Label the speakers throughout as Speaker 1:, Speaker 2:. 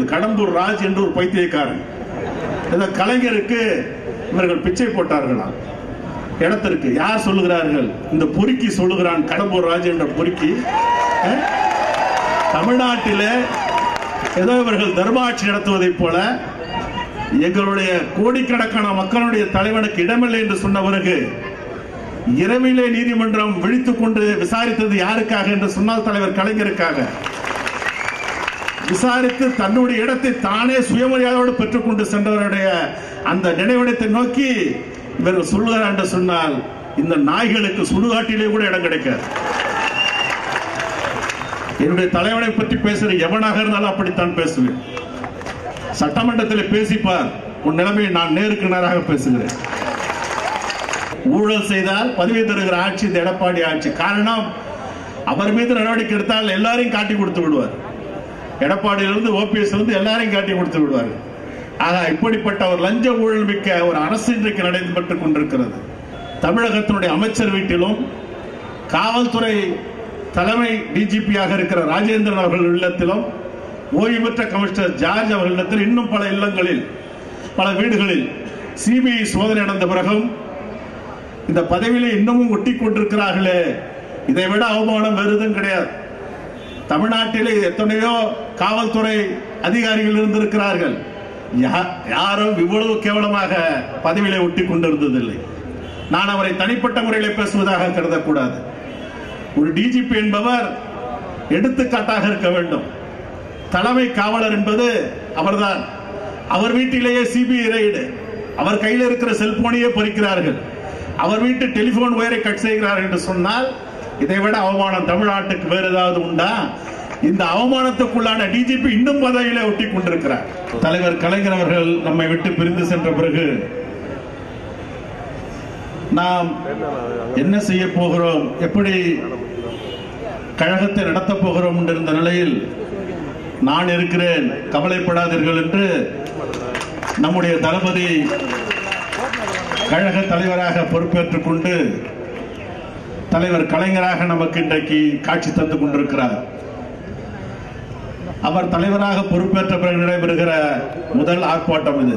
Speaker 1: கடம்பூர் ராஜ் என்று ஒரு பைத்தியக்காரன் இந்த கலைஞருக்கு இவர்கள் பிச்சை போட்டார்களாம் இடத்திற்கு யார் சொல்லுகிறார்கள் இந்த பொறுக்கி சொல்லுகிறான் கடம்பூர் ராஜ் என்ற பொறுக்கி அஹ், தமிழ்நாட்டிலே ஏதோ இவர்கள் தர்மாட்சி நடத்துவதைப் போல எங்களுடைய கோடிக்கணக்கான மக்களுடைய தலைவனுக்கு இடமில்லை என்று சொன்ன பிறகு இரவிலே நீதிமன்றம் விழித்துக் கொண்டு விசாரித்தது யாருக்காக என்று சொன்னால் தலைவர் கலைஞருக்காக விசாரித்து தன்னுடைய இடத்தை தானே சுயமரியாதையோடு பெற்றுக்கொண்டு சென்றவருடைய அந்த நினைவிடத்தை நோக்கி இவர்கள் சொல்லுகிறார் என்று சொன்னால் இந்த நாய்களுக்கு சுடுகாட்டிலே கூட இடம் கிடைக்காது என்னுடைய தலைவனை பற்றி பேசுற எவனாக இருந்தாலும் அப்படித்தான் பேசுவேன் சட்டமன்றத்தில் பேசிப்பார் உன் நிலைமையை நான் நேருக்கு நேராக பேசுகிறேன் ஊழல் செய்தால் பதவி தருகிற ஆட்சி இந்த எடப்பாடி ஆட்சி காரணம் அவர் மீது நடவடிக்கை எடுத்தால் எல்லாரையும் காட்டி கொடுத்து விடுவார் எடப்பாடியிலிருந்து ஓபிஎஸ் இருந்து எல்லாரையும் காட்டி கொடுத்து விடுவார் ஆக இப்படிப்பட்ட ஒரு லஞ்ச ஊழல் மிக்க ஒரு அரசு இன்றைக்கு நடைபெற்றுக் கொண்டிருக்கிறது தமிழகத்தினுடைய அமைச்சர் வீட்டிலும் காவல்துறை தலைமை டிஜிபியாக இருக்கிற ராஜேந்திரன் அவர்கள் இல்லத்திலும் ஓய்வு பெற்ற கமிஷனர் ஜார்ஜ் அவர்கள் இல்லத்தில் இன்னும் பல இல்லங்களில் பல வீடுகளில் சிபிஐ சோதனை நடந்த பிறகும் இந்த பதவியில இன்னமும் ஒட்டி கொண்டிருக்கிறார்களே இதை விட அவமானம் வேறு எதுவும் கிடையாது தமிழ்நாட்டிலே எத்தனையோ காவல்துறை அதிகாரிகள் இருந்திருக்கிறார்கள் யா- யாரும் இவ்வளவு கேவலமாக பதவியிலே ஒட்டி கொண்டிருந்ததில்லை நான் அவரை தனிப்பட்ட முறையில் பேசுவதாக கருதக்கூடாது ஒரு டிஜிபி என்பவர் எடுத்துக்காட்டாக இருக்க வேண்டும் தலைமை காவலர் என்பது அவர்தான் அவர் வீட்டிலேயே சிபிஐ ரைடு அவர் கையில் இருக்கிற செல்போனையே பறிக்கிறார்கள் அவர் வீட்டு டெலிபோன் ஒயரை கட் செய்கிறார்கள் என்று சொன்னால் இதை விட அவமானம் தமிழ்நாட்டுக்கு வேறு ஏதாவது உண்டா இந்த அவமானத்துக்குள்ளான டிஜிபி இன்னும் பதவியிலே ஒட்டி கொண்டிருக்கிறார் தலைவர் கலைஞர் அவர்கள் நம்மை விட்டு பிரிந்து சென்ற பிறகு நாம் என்ன செய்ய போகிறோம் எப்படி கழகத்தை நடத்தப் போகிறோம் என்ற இந்த நிலையில் நான் இருக்கிறேன் கவலைப்படாதீர்கள் என்று நம்முடைய தளபதி கழக தலைவராக பொறுப்பேற்றுக் கொண்டு தலைவர் கலைஞராக நமக்கு இன்றைக்கு காட்சி தந்து கொண்டிருக்கிறார் அவர் தலைவராக பொறுப்பேற்ற பிறகு நடைபெறுகிற முதல் ஆர்ப்பாட்டம் இது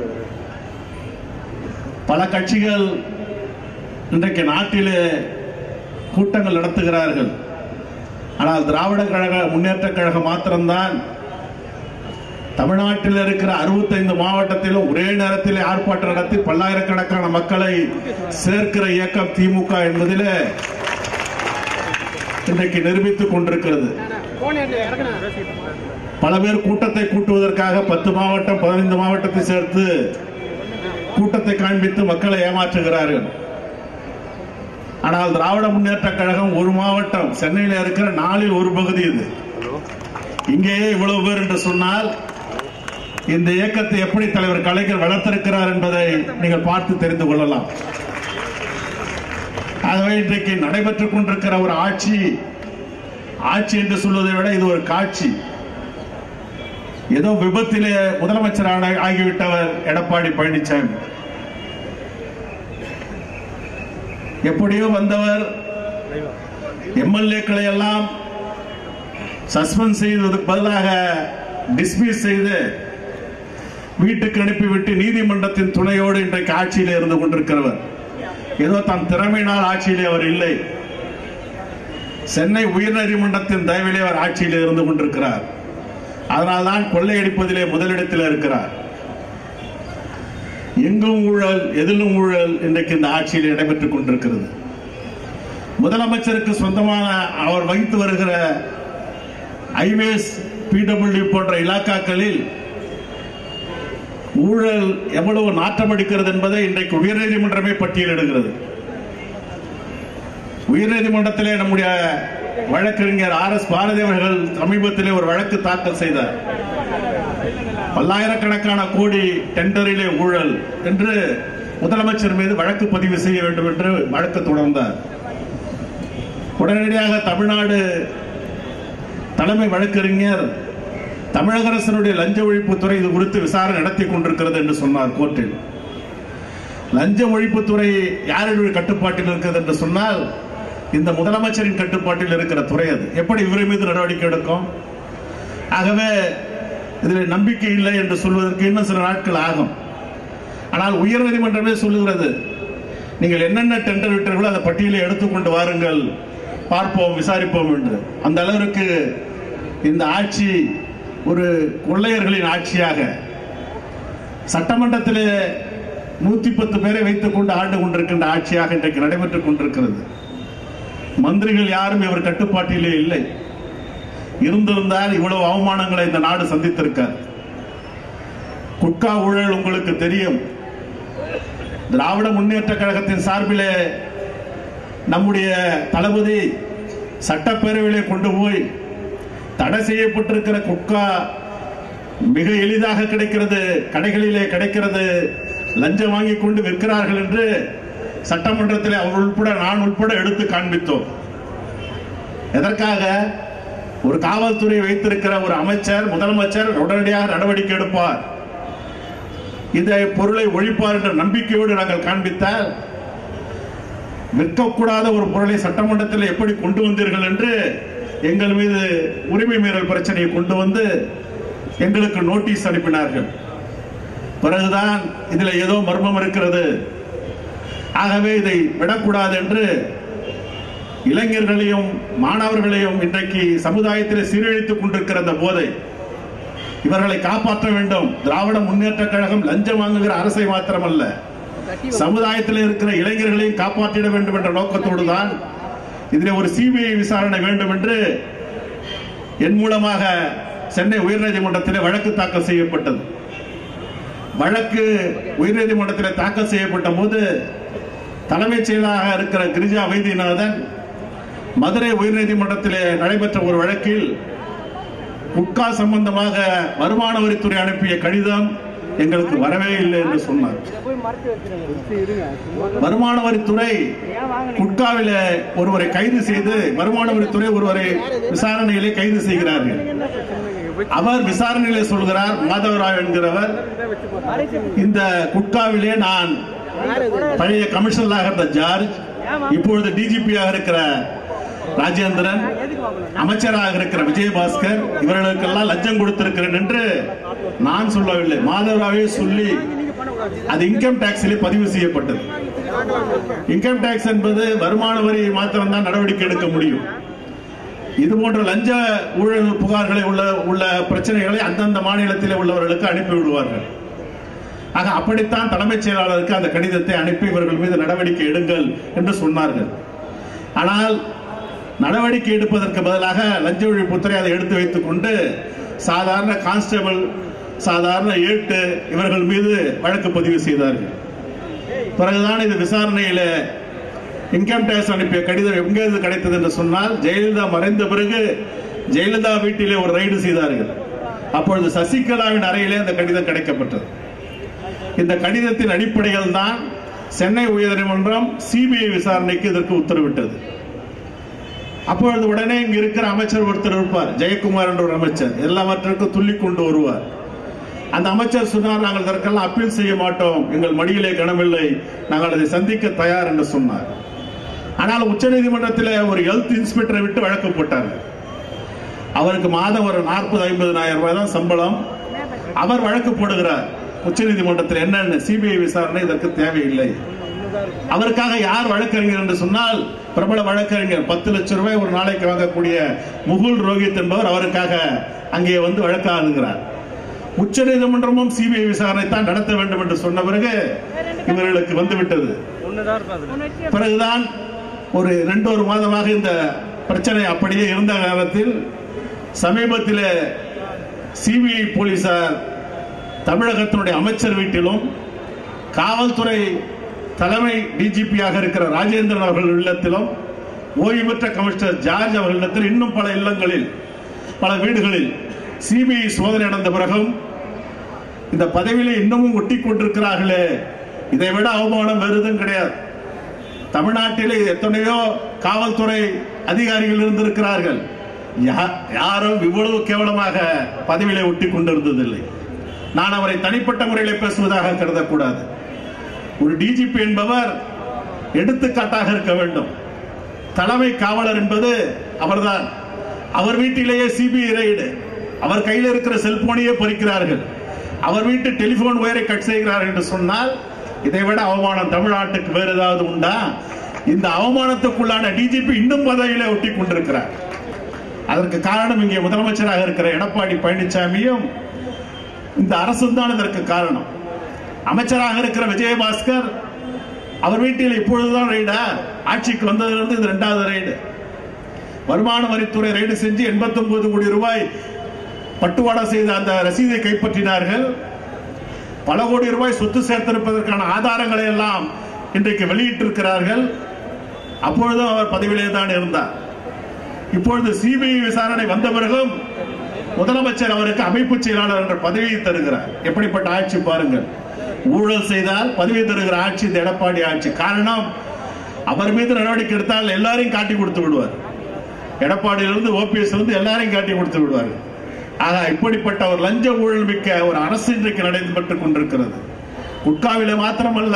Speaker 1: பல கட்சிகள் இன்றைக்கு நாட்டிலே கூட்டங்கள் நடத்துகிறார்கள் ஆனால் திராவிட கழக முன்னேற்ற கழகம் மாத்திரம்தான் தமிழ்நாட்டில் இருக்கிற 65 மாவட்டத்திலும் ஒரே நேரத்தில் ஆர்ப்பாட்டம் நடத்தி பல்லாயிரக்கணக்கான மக்களை சேர்க்கிற இயக்கம் திமுக என்பதிலே இன்றைக்கு நிரூபித்துக் கொண்டிருக்கிறது பல பேர் கூட்டத்தை கூட்டுவதற்காக பத்து மாவட்டம் பதினைந்து மாவட்டத்தை சேர்த்து கூட்டத்தை காண்பித்து மக்களை ஏமாற்றுகிறார்கள் ஆனால் திராவிட முன்னேற்ற கழகம் ஒரு மாவட்டம் சென்னையில் இருக்கிற நாளில் ஒரு பகுதி இது இங்கேயே இவ்வளவு பேர் என்று சொன்னால் இந்த இயக்கத்தை எப்படி தலைவர் கலைஞர் வளர்த்திருக்கிறார் என்பதை நீங்கள் பார்த்து தெரிந்து கொள்ளலாம் ஆகவே இன்றைக்கு நடைபெற்றுக் கொண்டிருக்கிற ஒரு ஆட்சி ஆட்சி என்று சொல்வதை விட இது ஒரு காட்சி ஏதோ விபத்திலே முதலமைச்சரான ஆகிவிட்டவர் எடப்பாடி பழனிசாமி எப்படியோ வந்தவர் எம்எல்ஏக்களை எல்லாம் சஸ்பெண்ட் செய்வதற்கு பதிலாக டிஸ்மிஸ் செய்து வீட்டுக்கு அனுப்பிவிட்டு நீதிமன்றத்தின் துணையோடு இன்றைக்கு ஆட்சியிலே இருந்து கொண்டிருக்கிறவர் ஏதோ தன் திறமையினால் ஆட்சியிலே அவர் இல்லை சென்னை உயர்நீதிமன்றத்தின் தயவிலே அவர் ஆட்சியிலே இருந்து கொண்டிருக்கிறார் அதனால்தான் கொள்ளையடிப்பதிலே முதலிடத்தில் இருக்கிறார் எங்கும் ஊழல் எதிலும் ஊழல் இன்றைக்கு இந்த ஆட்சியில் நடைபெற்றுக் கொண்டிருக்கிறது முதலமைச்சருக்கு சொந்தமான அவர் வகித்து வருகிற ஐவேஸ் பிடபிள்யூ போன்ற இலாக்காக்களில் ஊழல் எவ்வளவு நாட்டம் அடிக்கிறது என்பதை இன்றைக்கு உயர்நீதிமன்றமே பட்டியலிடுகிறது உயர்நீதிமன்றத்திலே நம்முடைய வழக்கறிஞர் ஆர் எஸ் பாரதி அவர்கள் சமீபத்திலே ஒரு வழக்கு தாக்கல் செய்தார் பல்லாயிரக்கணக்கான கோடி டெண்டரிலே ஊழல் என்று முதலமைச்சர் மீது வழக்கு பதிவு செய்ய வேண்டும் என்று வழக்கு தொடர்ந்தார் உடனடியாக தமிழ்நாடு தலைமை வழக்கறிஞர் தமிழக அரசினுடைய லஞ்ச ஒழிப்புத்துறை இது குறித்து விசாரணை நடத்தி கொண்டிருக்கிறது என்று சொன்னார் கோர்ட்டில் லஞ்ச ஒழிப்புத்துறை யாருடைய கட்டுப்பாட்டில் இருக்கிறது என்று சொன்னால் இந்த முதலமைச்சரின் கட்டுப்பாட்டில் இருக்கிற துறை அது எப்படி இவரை மீது நடவடிக்கை எடுக்கும் ஆகவே இதில் நம்பிக்கை இல்லை என்று சொல்வதற்கு இன்னும் சில நாட்கள் ஆகும் ஆனால் உயர்நீதிமன்றமே சொல்லுகிறது நீங்கள் என்னென்ன டெண்டர் விட்டீர்களோ அந்த பட்டியலை எடுத்துக்கொண்டு வாருங்கள் பார்ப்போம் விசாரிப்போம் என்று அந்த அளவிற்கு இந்த ஆட்சி ஒரு கொள்ளையர்களின் ஆட்சியாக சட்டமன்றத்தில் நூத்தி பத்து பேரை வைத்துக் கொண்டு ஆண்டு கொண்டிருக்கின்ற ஆட்சியாக இன்றைக்கு நடைபெற்றுக் கொண்டிருக்கிறது மந்திரிகள் யாரும் இவர் கட்டுப்பாட்டிலே இல்லை இருந்திருந்தால் இவ்வளவு அவமானங்களை இந்த நாடு சந்தித்திருக்கார் குட்கா ஊழல் உங்களுக்கு தெரியும் திராவிட முன்னேற்ற கழகத்தின் சார்பிலே நம்முடைய தளபதி சட்டப்பேரவையிலே கொண்டு போய் தடை செய்யப்பட்டிருக்கிற குட்கா மிக எளிதாக கிடைக்கிறது கடைகளிலே கிடைக்கிறது லஞ்சம் வாங்கி கொண்டு விற்கிறார்கள் என்று சட்டமன்றத்தில் அவர் உட்பட நான் உட்பட எடுத்து காண்பித்தோம் எதற்காக ஒரு காவல்துறை வைத்திருக்கிற ஒரு அமைச்சர் முதலமைச்சர் உடனடியாக நடவடிக்கை எடுப்பார் இந்த பொருளை ஒழிப்பார் என்ற நம்பிக்கையோடு நாங்கள் காண்பித்தால் விற்கக்கூடாத ஒரு பொருளை சட்டமன்றத்தில் எப்படி கொண்டு வந்தீர்கள் என்று எங்கள் மீது உரிமை மீறல் பிரச்சனையை கொண்டு வந்து எங்களுக்கு நோட்டீஸ் அனுப்பினார்கள் பிறகுதான் இதுல ஏதோ மர்மம் இருக்கிறது ஆகவே இதை விடக்கூடாது என்று இளைஞர்களையும் மாணவர்களையும் இன்றைக்கு சமுதாயத்தில் சீரழித்துக் கொண்டிருக்கிற அந்த போதை இவர்களை காப்பாற்ற வேண்டும் திராவிட முன்னேற்ற கழகம் லஞ்சம் வாங்குகிற அரசை மாத்திரமல்ல சமுதாயத்தில் இருக்கிற இளைஞர்களையும் காப்பாற்றிட வேண்டும் என்ற நோக்கத்தோடு தான் இதில் ஒரு சிபிஐ விசாரணை வேண்டும் என்று என் மூலமாக சென்னை உயர்நீதிமன்றத்தில் வழக்கு தாக்கல் செய்யப்பட்டது வழக்கு உயர்நீதிமன்றத்தில் தாக்கல் செய்யப்பட்ட போது தலைமைச் செயலாளராக இருக்கிற கிரிஜா வைத்தியநாதன் மதுரை உயர்நீதிமன்றத்தில் நடைபெற்ற ஒரு வழக்கில் குட்கா சம்பந்தமாக வருமான வரித்துறை அனுப்பிய கடிதம் எங்களுக்கு வரவே இல்லை என்று சொன்னார் வருமான வரித்துறை குட்காவில ஒருவரை கைது செய்து வருமான வரித்துறை ஒருவரை விசாரணையிலே கைது செய்கிறார்கள் அவர் விசாரணையிலே சொல்கிறார் மாதவராவ் என்கிறவர் இந்த குட்காவிலே நான் பழைய கமிஷனராக இருந்த ஜார்ஜ் இப்பொழுது டிஜிபியாக இருக்கிற ராஜேந்திரன் அமைச்சராக இருக்கிற விஜயபாஸ்கர் இவர்களுக்கெல்லாம் லஞ்சம் கொடுத்திருக்கிறேன் என்று நான் சொல்லவில்லை மாதவராவே சொல்லி அது இன்கம் டாக்ஸிலே பதிவு செய்யப்பட்டது இன்கம் டாக்ஸ் என்பது வருமான வரி மாத்திரம் தான் நடவடிக்கை எடுக்க முடியும் இது போன்ற லஞ்ச ஊழல் புகார்களை உள்ள உள்ள பிரச்சனைகளை அந்தந்த மாநிலத்தில் உள்ளவர்களுக்கு அனுப்பி விடுவார்கள் ஆக அப்படித்தான் தலைமைச் செயலாளருக்கு அந்த கடிதத்தை அனுப்பி இவர்கள் மீது நடவடிக்கை எடுங்கள் என்று சொன்னார்கள் ஆனால் நடவடிக்கை எடுப்பதற்கு பதிலாக லஞ்ச ஒழிப்புத்துறை அதை எடுத்து வைத்துக் கொண்டு சாதாரண கான்ஸ்டபிள் சாதாரண ஏட்டு இவர்கள் மீது வழக்கு பதிவு செய்தார்கள் பிறகுதான் இது விசாரணையில இன்கம் டேக்ஸ் அனுப்பிய கடிதம் எங்கிருந்து கிடைத்தது என்று சொன்னால் ஜெயலலிதா மறைந்த பிறகு ஜெயலலிதா வீட்டிலே ஒரு ரைடு செய்தார்கள் அப்பொழுது சசிகலாவின் அறையிலே அந்த கடிதம் கிடைக்கப்பட்டது இந்த கடிதத்தின் அடிப்படையில் தான் சென்னை உயர்நீதிமன்றம் சிபிஐ விசாரணைக்கு இதற்கு உத்தரவிட்டது அப்பொழுது உடனே இங்க இருக்கிற அமைச்சர் ஒருத்தர் இருப்பார் ஜெயக்குமார் என்ற ஒரு அமைச்சர் எல்லாவற்றிற்கும் துள்ளி கொண்டு வருவார் அந்த அமைச்சர் சொன்னார் நாங்கள் இதற்கெல்லாம் அப்பீல் செய்ய மாட்டோம் எங்கள் மடியிலே கனமில்லை நாங்கள் அதை சந்திக்க தயார் என்று சொன்னார் ஆனால் உச்சநீதிமன்றத்தில் ஒரு ஹெல்த் இன்ஸ்பெக்டரை விட்டு வழக்கு போட்டார்கள் அவருக்கு மாதம் ஒரு நாற்பது ஐம்பதனாயிரம் ரூபாய் தான் சம்பளம் அவர் வழக்கு போடுகிறார் உச்சநீதிமன்றத்தில் என்னென்ன சிபிஐ விசாரணை இதற்கு தேவையில்லை அவருக்காக யார் வழக்கறிஞர் என்று சொன்னால் பிரபல வழக்கறிஞர் பத்து லட்சம் ரூபாய் ஒரு நாளைக்கு வாங்கக்கூடிய முகுல் ரோஹித் என்பவர் அவருக்காக அங்கே வந்து வழக்காடுகிறார் உச்ச நீதிமன்றமும் சிபிஐ விசாரணை தான் நடத்த வேண்டும் என்று சொன்ன பிறகு இவர்களுக்கு வந்துவிட்டது பிறகுதான் ஒரு ரெண்டு ஒரு மாதமாக இந்த பிரச்சனை அப்படியே இருந்த காலத்தில் சமீபத்தில் சிபிஐ போலீசார் தமிழகத்தினுடைய அமைச்சர் வீட்டிலும் காவல்துறை தலைமை டிஜிபியாக இருக்கிற ராஜேந்திரன் அவர்கள் இல்லத்திலும் ஓய்வு பெற்ற கமிஷனர் ஜார்ஜ் அவர்களிடத்தில் இன்னும் பல இல்லங்களில் பல வீடுகளில் சிபிஐ சோதனை நடந்த பிறகும் இந்த பதவியில இன்னமும் ஒட்டி கொண்டிருக்கிறார்களே இதை விட அவமானம் வேறு எதுவும் கிடையாது தமிழ்நாட்டிலே எத்தனையோ காவல்துறை அதிகாரிகள் இருந்திருக்கிறார்கள் யா- யாரும் இவ்வளவு கேவலமாக பதவியிலே ஒட்டி கொண்டிருந்ததில்லை நான் அவரை தனிப்பட்ட முறையிலே பேசுவதாக கருதக்கூடாது ஒரு டிஜிபி என்பவர் எடுத்துக்காட்டாக இருக்க வேண்டும் தலைமை காவலர் என்பது அவர்தான் அவர் வீட்டிலேயே சிபிஐ ரைடு அவர் கையில் இருக்கிற செல்போனையே பறிக்கிறார்கள் அவர் வீட்டு டெலிபோன் ஒயரை கட் செய்கிறார்கள் என்று சொன்னால் இதை விட அவமானம் தமிழ்நாட்டுக்கு வேறு ஏதாவது உண்டா இந்த அவமானத்துக்குள்ளான டிஜிபி இன்னும் பதவியில ஒட்டி கொண்டிருக்கிறார் அதற்கு காரணம் இங்கே முதலமைச்சராக இருக்கிற எடப்பாடி பழனிசாமியும் இந்த அரசும் தான் இதற்கு காரணம் அமைச்சராக இருக்கிற விஜயபாஸ்கர் அவர் வீட்டில் இப்பொழுதுதான் ரைடா ஆட்சிக்கு வந்ததிலிருந்து இது இரண்டாவது ரைடு வருமான வரித்துறை ரைடு செஞ்சு 89 கோடி ரூபாய் பட்டுவாடா செய்த அந்த ரசீதை கைப்பற்றினார்கள் பல கோடி ரூபாய் சொத்து சேர்த்திருப்பதற்கான ஆதாரங்களை எல்லாம் இன்றைக்கு வெளியிட்டிருக்கிறார்கள் அப்பொழுதும் அவர் பதவியிலே தான் இருந்தார் இப்பொழுது சிபிஐ விசாரணை வந்த பிறகும் முதலமைச்சர் அவருக்கு அமைப்பு செயலாளர் என்ற பதவியை தருகிறார் எப்படிப்பட்ட ஆட்சி பாருங்கள் ஊழல் செய்தால் பதவி தருகிற ஆட்சி இந்த எடப்பாடி ஆட்சி காரணம் அவர் மீது நடவடிக்கை எடுத்தால் எல்லாரையும் காட்டி கொடுத்து விடுவார் எடப்பாடியிலிருந்து ஓபிஎஸ் இருந்து எல்லாரையும் காட்டி கொடுத்து விடுவார் ஆக இப்படிப்பட்ட ஒரு லஞ்ச ஊழல் மிக்க ஒரு அரசு இன்றைக்கு நடைபெற்றுக் கொண்டிருக்கிறது குட்காவிலே மாத்திரமல்ல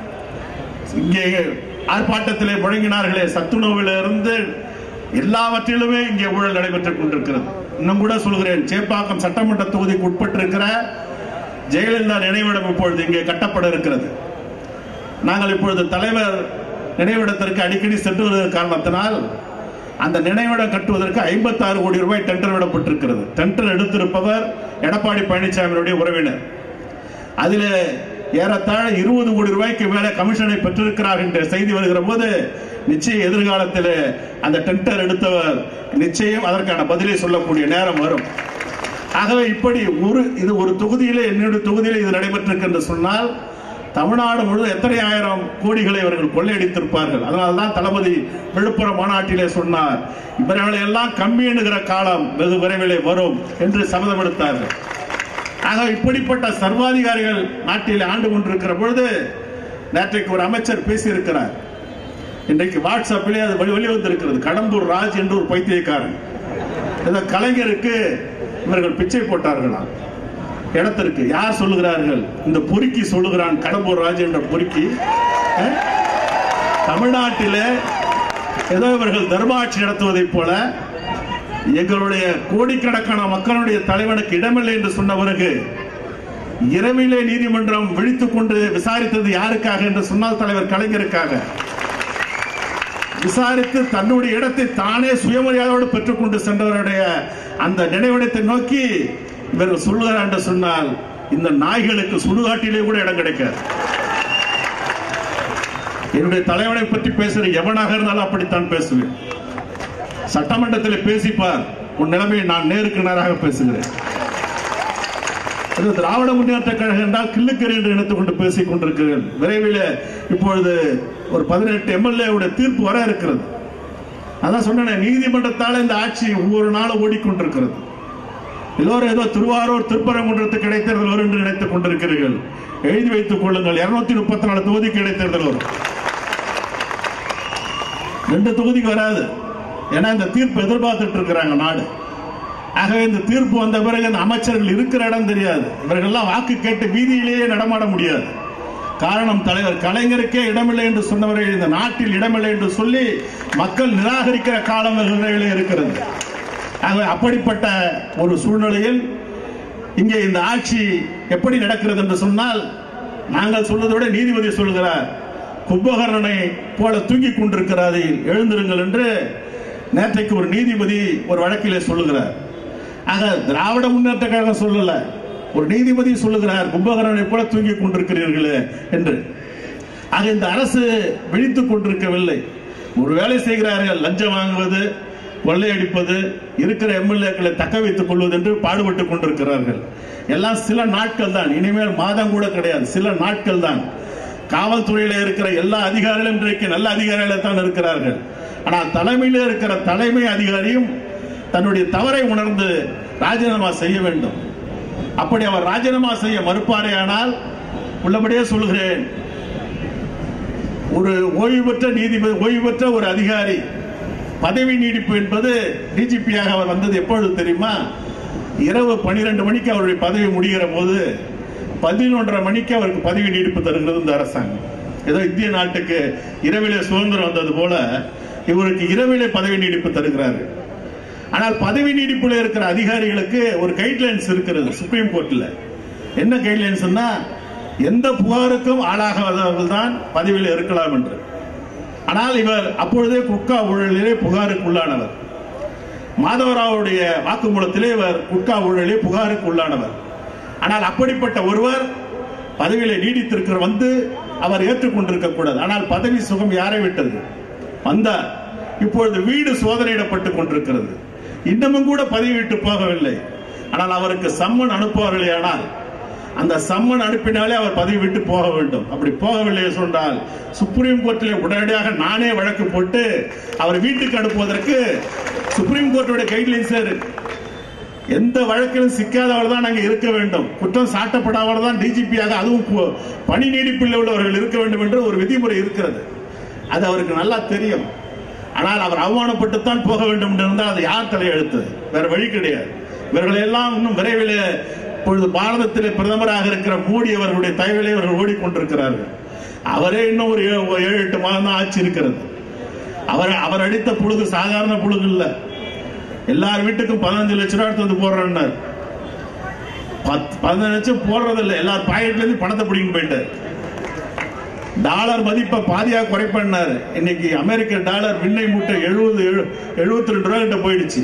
Speaker 1: இங்கே ஆர்ப்பாட்டத்திலே முழங்கினார்களே சத்துணவிலிருந்து எல்லாவற்றிலுமே இங்கே ஊழல் நடைபெற்றுக் கொண்டிருக்கிறது இன்னும் கூட சொல்கிறேன் சேப்பாக்கம் சட்டமன்ற தொகுதிக்கு உட்பட்டிருக்கிற ஜெயலலிதா நினைவிடம் இப்பொழுது இங்கே கட்டப்பட இருக்கிறது நாங்கள் இப்பொழுது தலைவர் நினைவிடத்திற்கு அடிக்கடி சென்று வருகிற காரணத்தினால் அந்த நினைவிடம் கட்டுவதற்கு 56 கோடி ரூபாய் டெண்டர் விடப்பட்டிருக்கிறது டெண்டர் எடுத்திருப்பவர் எடப்பாடி பழனிசாமியுடைய உறவினர் அதில் ஏறத்தாழ இருபது கோடி ரூபாய்க்கு மேலே கமிஷனை பெற்றிருக்கிறார் என்ற செய்தி வருகிற போது நிச்சயம் எதிர்காலத்தில் அந்த டெண்டர் எடுத்தவர் நிச்சயம் அதற்கான பதிலை சொல்லக்கூடிய நேரம் வரும் ஆகவே இப்படி ஒரு இது ஒரு தொகுதியிலே என்னுடைய தொகுதியிலே இது நடைபெற்றிருக்கு என்று சொன்னால் தமிழ்நாடு முழுவதும் எத்தனை ஆயிரம் கோடிகளை இவர்கள் கொள்ளையடித்திருப்பார்கள் அதனால்தான் தளபதி விழுப்புரம் மாநாட்டிலே சொன்னார் இவர்களை எல்லாம் கம்மி எண்ணுகிற காலம் வெகு விரைவிலே வரும் என்று சபதம் எடுத்தார்கள் ஆக இப்படிப்பட்ட சர்வாதிகாரிகள் நாட்டில் ஆண்டு கொண்டிருக்கிற பொழுது நேற்றைக்கு ஒரு அமைச்சர் பேசியிருக்கிறார் இன்றைக்கு வாட்ஸ்அப்பிலே அது வெளி- வெளிவந்திருக்கிறது கடம்பூர் ராஜ் என்று ஒரு பைத்தியக்காரன் இந்த கலைஞருக்கு இவர்கள் பிச்சை போட்டார்களாம் இடத்திற்கு யார் சொல்லுகிறார்கள் இந்த பொறுக்கி சொல்லுகிறான் கடம்பூர் ராஜ் என்ற பொறுக்கி அஹ், தமிழ்நாட்டிலே ஏதோ இவர்கள் தர்மாட்சி நடத்துவதைப் போல எங்களுடைய கோடிக்கணக்கான மக்களுடைய தலைவனுக்கு இடமில்லை என்று சொன்ன பிறகு இரவிலே நீதிமன்றம் விழித்துக் கொண்டு விசாரித்தது யாருக்காக என்று சொன்னால் தலைவர் கலைஞருக்காக விசாரித்து தன்னுடைய இடத்தை தானே சுயமரியாதையோடு பெற்றுக்கொண்டு சென்றவருடைய அந்த நினைவிடத்தை நோக்கி இவர்கள் சொல்லுகிறார் என்று சொன்னால் இந்த நாய்களுக்கு சுடுகாட்டிலே கூட இடம் கிடைக்காது என்னுடைய தலைவனை பற்றி பேசுற எவனாக இருந்தாலும் அப்படித்தான் பேசுவேன் சட்டமன்றத்தில் பேசிப்பார் உன் நிலைமையை நான் நேருக்கு நேராக பேசுகிறேன் இது திராவிட முன்னேற்ற கழகம் என்றால் கிள்ளுக்கறி என்று நினைத்துக் கொண்டு பேசிக் கொண்டிருக்கிறீர்கள் விரைவில் இப்பொழுது ஒரு பதினெட்டு எம்எல்ஏ உடைய தீர்ப்பு வர இருக்கிறது அதான் சொன்னேன் நீதிமன்றத்தால் இந்த ஆட்சி ஒவ்வொரு நாளும் ஓடிக்கொண்டிருக்கிறது எல்லோரும் ஏதோ திருவாரூர் திருப்பரங்குன்றத்துக்கு இடைத்தேர்தல் வரும் என்று நினைத்துக் கொண்டிருக்கிறீர்கள் எழுதி வைத்துக் கொள்ளுங்கள் இருநூத்தி முப்பத்தி நாலு தொகுதிக்கு இடைத்தேர்தல் வரும் ரெண்டு தொகுதிக்கு வராது ஏன்னா இந்த தீர்ப்பு எதிர்பார்த்துட்டு இருக்கிறாங்க நாடு ஆகவே இந்த தீர்ப்பு வந்த பிறகு இந்த அமைச்சர்கள் இருக்கிற இடம் தெரியாது இவர்கள்லாம் வாக்கு கேட்டு வீதியிலேயே நடமாட முடியாது காரணம் தலைவர் கலைஞருக்கே இடமில்லை என்று சொன்னவர்கள் இந்த நாட்டில் இடமில்லை என்று சொல்லி மக்கள் நிராகரிக்கிற காலம் வெகு விரைவில் இருக்கிறது ஆகவே அப்படிப்பட்ட ஒரு சூழ்நிலையில் இங்கே இந்த ஆட்சி எப்படி நடக்கிறது என்று சொன்னால் நாங்கள் சொல்வதை விட நீதிபதி சொல்கிறார் கும்பகர்ணனை போல தூங்கிக் கொண்டிருக்கிறாரே எழுந்திருங்கள் என்று நேற்றைக்கு ஒரு நீதிபதி ஒரு வழக்கிலே சொல்லுகிறார் ஆக திராவிட முன்னேற்ற கழகம் சொல்லல ஒரு நீதிபதி சொல்லுகிறார் கும்பகர்ணனை போல தூங்கிக் கொண்டிருக்கிறீர்களே என்று ஆக இந்த அரசு விழித்துக் கொண்டிருக்கவில்லை ஒரு வேலை செய்கிறார்கள் லஞ்சம் வாங்குவது கொள்ளையடிப்பது இருக்கிற எம்எல்ஏக்களை தக்க வைத்துக் கொள்வது என்று பாடுபட்டுக் கொண்டிருக்கிறார்கள் எல்லாம் சில நாட்கள் தான் இனிமேல் மாதம் கூட கிடையாது சில நாட்கள் தான் காவல்துறையில இருக்கிற எல்லா அதிகாரிகளும் இன்றைக்கு நல்ல அதிகாரிகள் தான் இருக்கிறார்கள் ஆனால் தலைமையில இருக்கிற தலைமை அதிகாரியும் தன்னுடைய தவறை உணர்ந்து ராஜினாமா செய்ய வேண்டும் அப்படி அவர் ராஜினாமா செய்ய மறுப்பாரேயானால் உள்ளபடியே சொல்கிறேன் ஒரு ஓய்வு பெற்ற நீதிபதி ஓய்வு பெற்ற ஒரு அதிகாரி பதவி நீடிப்பு என்பது டிஜிபியாக அவர் வந்தது எப்பொழுது தெரியுமா இரவு பனிரெண்டு மணிக்கு அவருடைய பதவி முடிகிற போது பதினொன்றரை மணிக்கு அவருக்கு பதவி நீடிப்பு தருகிறது இந்த அரசாங்கம் ஏதோ இந்திய நாட்டுக்கு இரவிலே சுதந்திரம் வந்தது போல இவருக்கு இரவிலே பதவி நீடிப்பு தருகிறார்கள் ஆனால் பதவி நீடிப்பில் இருக்கிற அதிகாரிகளுக்கு ஒரு கைட்லைன்ஸ் இருக்கிறது சுப்ரீம் கோர்ட்ல என்ன கைட்லைன்ஸ்னா எந்த புகாருக்கும் ஆளாகாதவர்கள் தான் பதவியில் இருக்கலாம் என்று ஆனால் இவர் அப்பொழுதே குட்கா ஊழலிலே புகாருக்கு உள்ளானவர் மாதவராவுடைய வாக்குமூலத்திலே இவர் குட்கா ஊழலே புகாருக்கு உள்ளானவர் ஆனால் அப்படிப்பட்ட ஒருவர் பதவியில நீடித்திருக்கிற வந்து அவர் ஏற்றுக்கொண்டிருக்க கூடாது ஆனால் பதவி சுகம் யாரை விட்டது வந்தார் இப்பொழுது வீடு சோதனையிடப்பட்டுக் கொண்டிருக்கிறது இன்னமும் கூட பதவி விட்டு போகவில்லை ஆனால் அவருக்கு சம்மன் அனுப்புவார்களே ஆனால் அந்த சம்மன் அனுப்பினாலே அவர் பதவி விட்டு போக வேண்டும் அப்படி போகவில்லை சொன்னால் சுப்ரீம் கோர்ட்டில் உடனடியாக நானே வழக்கு போட்டு அவர் வீட்டுக்கு அனுப்புவதற்கு சுப்ரீம் கோர்ட்டுடைய கைட்லைன்ஸ் எந்த வழக்கிலும் சிக்காதவர் தான் அங்கே இருக்க வேண்டும் குற்றம் சாட்டப்படாதவர் தான் டிஜிபியாக அதுவும் கு- பணி நீடிப்பில் உள்ளவர்கள் இருக்க வேண்டும் என்று ஒரு விதிமுறை இருக்கிறது அது அவருக்கு நல்லா தெரியும் ஆனால் அவர் அவமானப்பட்டுத்தான் போக வேண்டும் என்று இருந்தால் அது யார் தலையெழுத்து வேற வழி கிடையாது இவர்கள் எல்லாம் இன்னும் விரைவில் இப்பொழுது பாரதத்திலே பிரதமராக இருக்கிற மோடி அவர்களுடைய தயவிலே இவர்கள் ஓடிக்கொண்டிருக்கிறார்கள் அவரே இன்னும் ஒரு ஏழு ஒரு ஏழு எட்டு மாதம் தான் ஆட்சி இருக்கிறது அவர் அவர் அடித்த புழுகு சாதாரண புழுகு இல்ல எல்லார் வீட்டுக்கும் பதினஞ்சு லட்சம் ரூபாய் எடுத்து வந்து போடுறேன்னார் பத்து பதினஞ்சு லட்சம் போடுறது இல்லை எல்லார் பாக்கெட்ல இருந்து பணத்தை பிடிக்கும் போயிட்டார் டாலர் மதிப்பை பாதியா குறைப்பண்ணாரு இன்னைக்கு அமெரிக்க டாலர் விண்ணை மூட்டை எழுபது எழுபத்தி ரெண்டு ரூபாய் கிட்ட போயிடுச்சு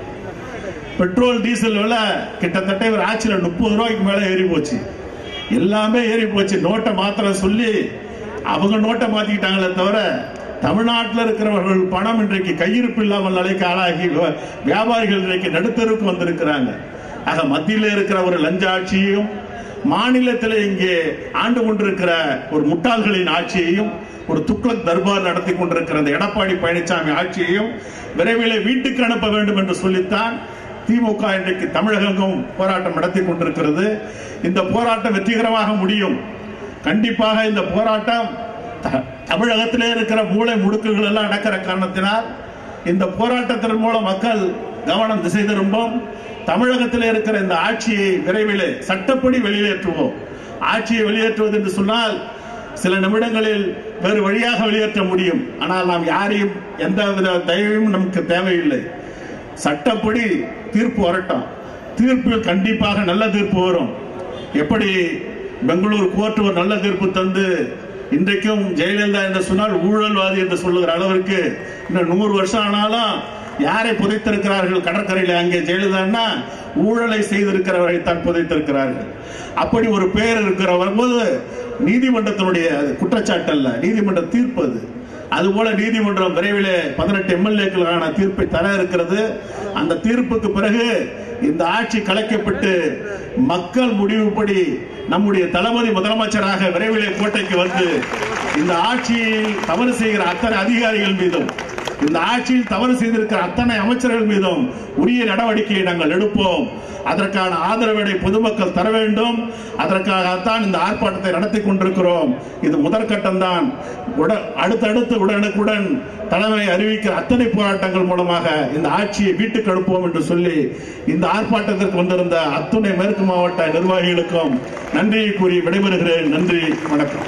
Speaker 1: பெட்ரோல் டீசல் விலை கிட்டத்தட்ட இவர் ஆட்சியில முப்பது ரூபாய்க்கு மேல ஏறி போச்சு எல்லாமே ஏறி போச்சு நோட்டை மாத்திர சொல்லி அவங்க நோட்டை மாத்திக்கிட்டாங்களே தவிர தமிழ்நாட்டில் இருக்கிறவர்கள் பணம் இன்றைக்கு கையிருப்பு இல்லாமல் நிலைக்கு ஆளாகி வ- வியாபாரிகள் இன்றைக்கு நடுத்தருக்கு வந்திருக்கிறாங்க ஆக மத்தியில் இருக்கிற ஒரு லஞ்ச ஆட்சியையும் மாநிலத்தில் இங்கே ஆண்டு கொண்டிருக்கிற ஒரு முட்டாள்களின் ஆட்சியையும் ஒரு துக்ளக் தர்பார் நடத்தி கொண்டிருக்கிற அந்த எடப்பாடி பழனிசாமி ஆட்சியையும் விரைவில் வீட்டுக்கு அனுப்ப வேண்டும் என்று சொல்லித்தான் திமுக இன்றைக்கு தமிழகமும் போராட்டம் நடத்தி கொண்டிருக்கிறது இந்த போராட்டம் வெற்றிகரமாக முடியும் கண்டிப்பாக இந்த போராட்டம் த- தமிழகத்திலே இருக்கிற மூளை முடுக்குகள் எல்லாம் நடக்கிற காரணத்தினால் இந்த போராட்டத்தின் மூலம் மக்கள் கவனம் திசை திரும்பும் தமிழகத்தில் இருக்கிற இந்த ஆட்சியை விரைவில் சட்டப்படி வெளியேற்றுவோம் ஆட்சியை வெளியேற்றுவது என்று சொன்னால் சில நிமிடங்களில் வேறு வழியாக வெளியேற்ற முடியும் ஆனால் நாம் யாரையும் எந்த வித தயவும் நமக்கு தேவையில்லை சட்டப்படி தீர்ப்பு வரட்டும் தீர்ப்பில் கண்டிப்பாக நல்ல தீர்ப்பு வரும் எப்படி பெங்களூர் கோர்ட் ஒரு நல்ல தீர்ப்பு தந்து இன்றைக்கும் ஜெயலலிதா என்று சொன்னால் ஊழல்வாதி என்று சொல்லுகிற அளவிற்கு இன்னும் நூறு வருஷம் ஆனாலும் யாரை புதைத்திருக்கிறார்கள் கடற்கரையில் அங்கே ஜெயலலிதான்னா ஊழலை செய்திருக்கிறவரை தான் புதைத்திருக்கிறார்கள் அப்படி ஒரு பெயர் இருக்கிற வரும்போது நீதிமன்றத்தினுடைய அது குற்றச்சாட்டு அல்ல நீதிமன்ற தீர்ப்பு அது அதுபோல நீதிமன்றம் விரைவில் பதினெட்டு எம்எல்ஏக்களுக்கான தீர்ப்பை தர இருக்கிறது அந்த தீர்ப்புக்கு பிறகு இந்த ஆட்சி கலைக்கப்பட்டு மக்கள் முடிவுப்படி நம்முடைய தளபதி முதலமைச்சராக விரைவிலே கோட்டைக்கு வந்து இந்த ஆட்சியில் தவறு செய்கிற அத்தனை அதிகாரிகள் மீதும் இந்த ஆட்சியில் தவறு செய்திருக்கிற அத்தனை அமைச்சர்கள் மீதும் உரிய நடவடிக்கையை நாங்கள் எடுப்போம் அதற்கான ஆதரவினை பொதுமக்கள் தர வேண்டும் அதற்காகத்தான் இந்த ஆர்ப்பாட்டத்தை நடத்தி கொண்டிருக்கிறோம் இது முதற்கட்டம் தான் அடுத்தடுத்து உடனுக்குடன் தலைமை அறிவிக்கிற அத்தனை போராட்டங்கள் மூலமாக இந்த ஆட்சியை வீட்டுக்கு அனுப்புவோம் என்று சொல்லி இந்த ஆர்ப்பாட்டத்திற்கு வந்திருந்த அத்துணை மேற்கு மாவட்ட நிர்வாகிகளுக்கும் நன்றியை கூறி விடைபெறுகிறேன் நன்றி வணக்கம்